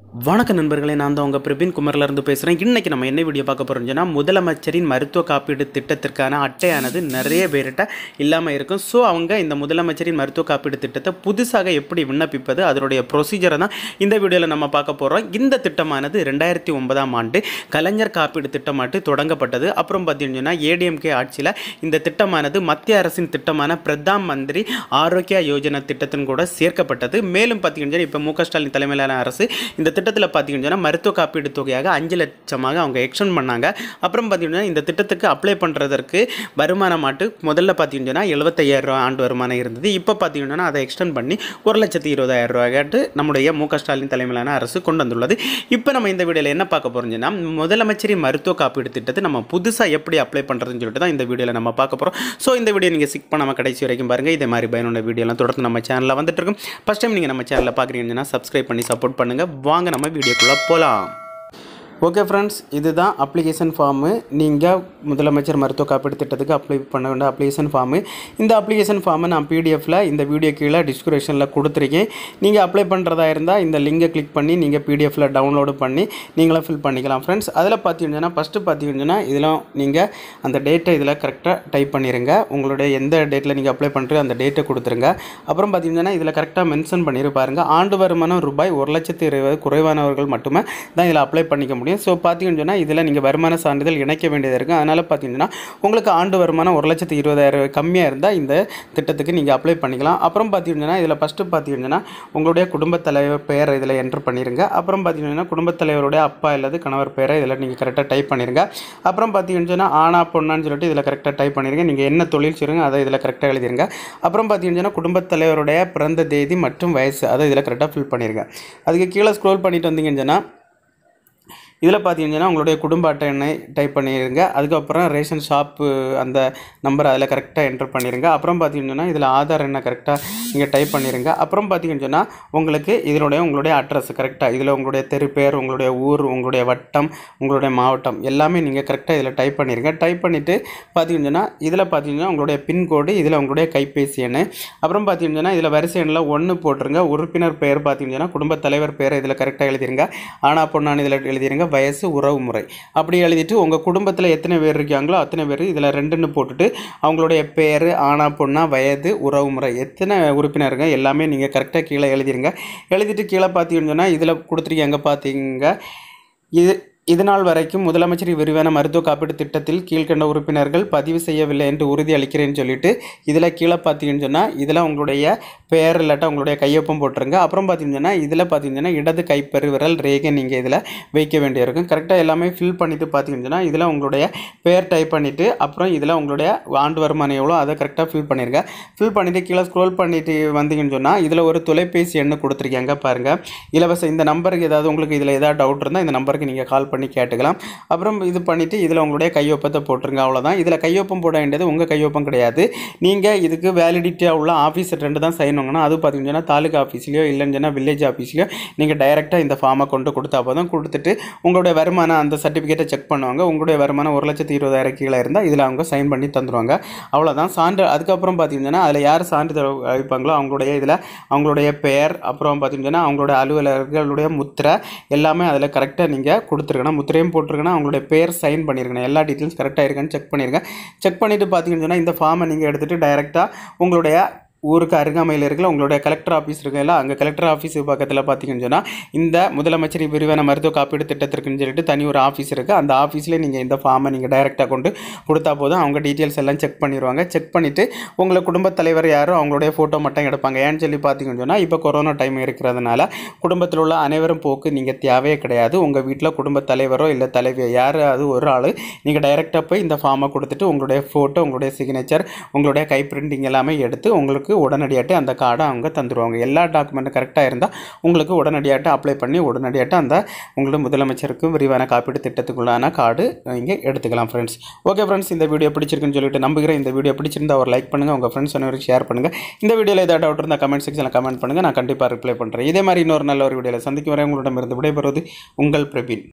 வணக்க நண்பர்களே நான் தான் உங்கள் பிரபின் குமரிலேருந்து பேசுகிறேன் இன்றைக்கி நம்ம என்ன வீடியோ பார்க்க போகிறோம்னா முதலமைச்சரின் மருத்துவ காப்பீடு திட்டத்திற்கான அட்டையானது நிறைய பேர்கிட்ட இல்லாமல் இருக்கும் ஸோ அவங்க இந்த முதலமைச்சரின் மருத்துவ காப்பீடு திட்டத்தை புதுசாக எப்படி விண்ணப்பிப்பது அதனுடைய ப்ரொசீஜரை தான் இந்த வீடியோவில் நம்ம பார்க்க போகிறோம் இந்த திட்டமானது ரெண்டாயிரத்தி ஒன்பதாம் ஆண்டு கலைஞர் காப்பீடு திட்டமாட்டு தொடங்கப்பட்டது அப்புறம் பார்த்தீங்கன்னா ஏடிஎம்கே ஆட்சியில் இந்த திட்டமானது மத்திய அரசின் திட்டமான பிரதான் மந்திரி ஆரோக்கிய யோஜனா திட்டத்தின் கூட சேர்க்கப்பட்டது மேலும் பார்த்தீங்கன்னா இப்போ மு க ஸ்டாலின் தலைமையிலான அரசு இந்த திட்டத்தில் பார்த்தீங்கன்னா மருத்துவ காப்பீடு தொகையாக அஞ்சு லட்சமாக அவங்க எக்ஸ்டெண்ட் பண்ணாங்க அப்புறம் பார்த்தீங்கன்னா இந்த திட்டத்துக்கு அப்ளை பண்ணுறதற்கு வருமானமாட்டு முதல்ல பார்த்தீங்கன்னா எழுபத்தையாயிரம் ரூபா ஆண்டு வருமானம் இருந்தது இப்போ பார்த்தீங்கன்னா அதை எக்ஸ்டெண்ட் பண்ணி ஒரு லட்சத்தி இருபதாயிரம் ரூபாய்ட்டு நம்முடைய மு க ஸ்டாலின் தலைமையிலான அரசு கொண்டு வந்துள்ளது இப்போ நம்ம இந்த வீடியோவில் என்ன பார்க்க போகிறோம்னா முதலமைச்சரின் மருத்துவ காப்பீடு திட்டத்தை நம்ம புதுசாக எப்படி அப்ளை பண்ணுறதுன்னு சொல்லிட்டு தான் இந்த வீடியோவில் நம்ம பார்க்க போகிறோம் ஸோ இந்த வீடியோ நீங்கள் சிக் பண்ணாமல் கடைசி வரைக்கும் பாருங்கள் இதே மாதிரி பயனுள்ள வீடியோலாம் தொடர்ந்து நம்ம சேனலில் வந்துட்டு இருக்கும் ஃபஸ்ட் டைம் நீங்கள் நம்ம சேனலில் பார்க்குறீங்கன்னா சப்ஸ்கிரைப் பண்ணி சப்போர்ட் பண்ணுங்கள் வாங்க நம்ம வீடியோக்குள்ளே போகலாம் ஓகே ஃப்ரெண்ட்ஸ் இதுதான் அப்ளிகேஷன் ஃபார்மு நீங்கள் முதலமைச்சர் மருத்துவ காப்பீடு திட்டத்துக்கு அப்ளை பண்ண வேண்டிய அப்ளிகேஷன் ஃபார்மு இந்த அப்ளிகேஷன் ஃபார்மை நான் பிடிஎஃப்பில் இந்த வீடியோ கீழே டிஸ்கிரிப்ஷனில் கொடுத்துருக்கேன் நீங்கள் அப்ளை பண்ணுறதா இருந்தால் இந்த லிங்கை கிளிக் பண்ணி நீங்கள் பிடிஎஃப்பில் டவுன்லோடு பண்ணி நீங்களும் ஃபில் பண்ணிக்கலாம் ஃப்ரெண்ட்ஸ் அதில் பார்த்தீங்கன்னா ஃபஸ்ட்டு பார்த்தீங்கன்னா இதில் நீங்கள் அந்த டேட்டை இதில் கரெக்டாக டைப் பண்ணிடுங்க உங்களுடைய எந்த டேட்டில் நீங்கள் அப்ளை பண்ணுறீங்க அந்த டேட்டை கொடுத்துருங்க அப்புறம் பார்த்தீங்கன்னா இதில் கரெக்டாக மென்ஷன் பண்ணிரு பாருங்க ஆண்டு வருமானம் ரூபாய் ஒரு லட்சத்து இருபது குறைவானவர்கள் மட்டுமே தான் இதில் அப்ளை பண்ணிக்க முடியும் ஸோ பார்த்தீங்கன்னு சொன்னால் இதில் நீங்கள் வருமான சான்றிதழ் இணைக்க வேண்டியது இருக்குது அதனால் பார்த்தீங்கன்னா உங்களுக்கு ஆண்டு வருமானம் ஒரு லட்சத்து இருபதாயிரம் கம்மியாக இருந்தால் இந்த திட்டத்துக்கு நீங்கள் அப்ளை பண்ணிக்கலாம் அப்புறம் பார்த்தீங்கன்னா இதில் ஃபஸ்ட்டு பார்த்தீங்கன்னா உங்களுடைய குடும்பத் தலைவர் பெயரை இதில் என்ட்ரு பண்ணிடுங்க அப்புறம் பார்த்தீங்கன்னா குடும்பத் தலைவருடைய அப்பா அல்லது கணவர் பெயரை இதில் நீங்கள் கரெக்டாக டைப் பண்ணிடுங்க அப்புறம் பார்த்தீங்கன்னு சொன்னால் ஆனா பொண்ணான்னு சொல்லிட்டு இதில் கரெக்டாக டைப் பண்ணிடுங்க நீங்கள் என்ன தொழில் செய்யுங்க அதை இதில் கரெக்டாக எழுதிருங்க அப்புறம் பார்த்தீங்கன்னா குடும்பத் தலைவருடைய பிறந்த தேதி மற்றும் வயசு அதை இதில் கரெக்டாக ஃபில் பண்ணிடுங்க அதுக்கு கீழே ஸ்க்ரோல் பண்ணிட்டு வந்தீங்கன்னு சொன்னால் இதில் பார்த்தீங்கன்னா உங்களுடைய குடும்ப அட்டை எண்ணை டைப் பண்ணிடுங்க அதுக்கப்புறம் ரேஷன் ஷாப்பு அந்த நம்பர் அதில் கரெக்டாக என்டர் பண்ணிடுங்க அப்புறம் பார்த்தீங்கன்னா இதில் ஆதார் எண்ணை கரெக்டாக நீங்கள் டைப் பண்ணிடுங்க அப்புறம் பார்த்தீங்கன்னு சொன்னால் உங்களுக்கு இதனுடைய உங்களுடைய அட்ரஸ் கரெக்டாக இதில் உங்களுடைய தெரு பேர் உங்களுடைய ஊர் உங்களுடைய வட்டம் உங்களுடைய மாவட்டம் எல்லாமே நீங்கள் கரெக்டாக இதில் டைப் பண்ணிடுங்க டைப் பண்ணிவிட்டு பார்த்தீங்கன்னா இதில் பார்த்தீங்கன்னா உங்களுடைய பின்கோடு இதில் உங்களுடைய கைபேசி எண் அப்புறம் பார்த்தீங்கன்னா இதில் வரிசை எண்ணில் ஒன்று போட்டுருங்க உறுப்பினர் பெயர் பார்த்தீங்கன்னா குடும்பத் தலைவர் பெயரை இதில் கரெக்டாக எழுதிருங்க ஆனா பொண்ணான்னு இதில் எழுதிருங்க வயசு உறவு முறை அப்படி எழுதிட்டு உங்கள் குடும்பத்தில் எத்தனை பேர் இருக்காங்களோ அத்தனை பேர் இதில் ரெண்டுன்னு போட்டுட்டு அவங்களுடைய பேர் ஆனா பொண்ணா வயது உறவு முறை எத்தனை உறுப்பினருங்க எல்லாமே நீங்கள் கரெக்டாக கீழே எழுதிருங்க எழுதிட்டு கீழே பார்த்தீங்கன்னு சொன்னால் இதில் கொடுத்துருக்கீங்க பார்த்தீங்க இது இதுநாள் வரைக்கும் முதலமைச்சர் விரிவான மருத்துவ காப்பீடு திட்டத்தில் கீழ்கண்ட உறுப்பினர்கள் பதிவு செய்யவில்லை என்று உறுதி அளிக்கிறேன்னு சொல்லிட்டு இதில் கீழே பார்த்தீங்கன்னு சொன்னால் இதில் உங்களுடைய பெயர் இல்லாட்டா உங்களுடைய கையொப்பம் போட்டுருங்க அப்புறம் பார்த்தீங்கன்னா இதில் பார்த்தீங்கன்னா இடது கைப்பெரு விரல் ரேகை நீங்கள் இதில் வைக்க வேண்டியிருக்கும் கரெக்டாக எல்லாமே ஃபில் பண்ணிவிட்டு பார்த்தீங்கன்னா இதில் உங்களுடைய பெயர் டைப் பண்ணிவிட்டு அப்புறம் இதில் உங்களுடைய ஆண்டு வருமானம் எவ்வளோ அதை கரெக்டாக ஃபில் பண்ணிருங்க ஃபில் பண்ணிவிட்டு கீழே ஸ்க்ரோல் பண்ணிட்டு வந்தீங்கன்னு சொன்னால் இதில் ஒரு தொலைபேசி எண்ணு கொடுத்துருக்காங்க பாருங்கள் இலவச இந்த நம்பருக்கு ஏதாவது உங்களுக்கு இதில் ஏதாவது டவுட் இருந்தால் இந்த நம்பருக்கு நீங்கள் கால் பண்ணி கேட்டுக்கலாம் அப்புறம் இது பண்ணிவிட்டு இதில் உங்களுடைய கையொப்பத்தை போட்டுருங்க அவ்வளோதான் இதில் கையொப்பம் போட வேண்டியது உங்கள் கையொப்பம் கிடையாது நீங்கள் இதுக்கு வேலிடிட்டியாக உள்ள ஆஃபீஸர் ரெண்டு தான் சைன் வாங்கணும் அது பார்த்தீங்கன்னா தாலுகா ஆஃபீஸ்லையோ இல்லைன்னு சொன்னால் வில்லேஜ் ஆஃபீஸ்லையோ நீங்கள் டைரெக்டாக இந்த ஃபார்மை கொண்டு கொடுத்தா போதும் கொடுத்துட்டு உங்களுடைய வருமானம் அந்த சர்டிஃபிகேட்டை செக் பண்ணுவாங்க உங்களுடைய வருமானம் ஒரு லட்சத்தி இருபதாயிரம் கீழே இருந்தால் இதில் அவங்க சைன் பண்ணி தந்துடுவாங்க அவ்வளோதான் சான்று அதுக்கப்புறம் பார்த்தீங்கன்னா அதில் யார் சான்றிதழ் அளிப்பாங்களோ அவங்களுடைய இதில் அவங்களுடைய பெயர் அப்புறம் பார்த்தீங்கன்னா அவங்களுடைய அலுவலர்களுடைய முத்திரை எல்லாமே அதில் கரெக்டாக நீங்கள் கொடுத்துருக்கணும் முத்திரையும் போட்டிருக்கணும் அவங்களுடைய பேர் சைன் பண்ணியிருக்கணும் எல்லா டீட்டெயில்ஸ் கரெக்டாக இருக்கான்னு செக் பண்ணிருங்க செக் பண்ணிவிட்டு பார்த்தீங்கன்னு சொன்னால் இந்த ஃபார்மை நீங்கள் எடுத்துகிட்டு டைரெக்டாக உங்களுடைய ஊருக்கு அருகாமையில் இருக்கிற உங்களுடைய கலெக்டர் ஆஃபீஸ் இருக்குல்ல அங்கே கலெக்டர் ஆஃபீஸ் பக்கத்தில் பார்த்தீங்கன்னு சொன்னால் இந்த முதலமைச்சர் விரிவான மருத்துவ காப்பீடு திட்டத்திற்குன்னு சொல்லிட்டு தனி ஒரு ஆஃபீஸ் இருக்குது அந்த ஆஃபீஸ்லேயே நீங்கள் இந்த ஃபார்மை நீங்கள் டைரெக்டாக கொண்டு கொடுத்தா போதும் அவங்க டீட்டெயில்ஸ் எல்லாம் செக் பண்ணிடுவாங்க செக் பண்ணிவிட்டு உங்களை குடும்பத் தலைவர் யாரோ அவங்களுடைய ஃபோட்டோ மட்டும் எடுப்பாங்க ஏன்னு சொல்லி பார்த்தீங்கன்னு சொன்னால் இப்போ கொரோனா டைம் இருக்கிறதுனால குடும்பத்தில் உள்ள அனைவரும் போக்கு நீங்கள் தேவையே கிடையாது உங்கள் வீட்டில் குடும்பத் தலைவரோ இல்லை தலைவியோ யாராவது ஒரு ஆள் நீங்கள் டைரெக்டாக போய் இந்த ஃபார்மை கொடுத்துட்டு உங்களுடைய ஃபோட்டோ உங்களுடைய சிக்னேச்சர் உங்களுடைய கை பிரிண்டிங் எல்லாமே எடுத்து உங்களுக்கு உங்களுக்கு உடனடியாட்டு அந்த கார்டை அவங்க தந்துடுவாங்க எல்லா டாக்குமெண்ட்டும் கரெக்டாக இருந்தால் உங்களுக்கு உடனடியாட்டு அப்ளை பண்ணி உடனடியாட்டு அந்த உங்களுக்கு முதலமைச்சருக்கு விரிவான காப்பீடு திட்டத்துக்குள்ளான கார்டு நீங்கள் எடுத்துக்கலாம் ஃப்ரெண்ட்ஸ் ஓகே ஃப்ரெண்ட்ஸ் இந்த வீடியோ பிடிச்சிருக்குன்னு சொல்லிட்டு நம்புகிறேன் இந்த வீடியோ பிடிச்சிருந்தா ஒரு லைக் பண்ணுங்கள் உங்கள் ஃப்ரெண்ட்ஸ் அனைவருக்கு ஷேர் பண்ணுங்கள் இந்த வீடியோவில் ஏதாவது டவுட் இருந்தால் கமெண்ட் செக்ஷனில் கமெண்ட் பண்ணுங்கள் நான் கண்டிப்பாக ரிப்ளை பண்ணுறேன் இதே மாதிரி இன்னொரு நல்ல ஒரு வீடியோவில் சந்திக்கும் வரை உங்களிடமிருந்து விடைபெறுவது உங்கள் பிரபீன்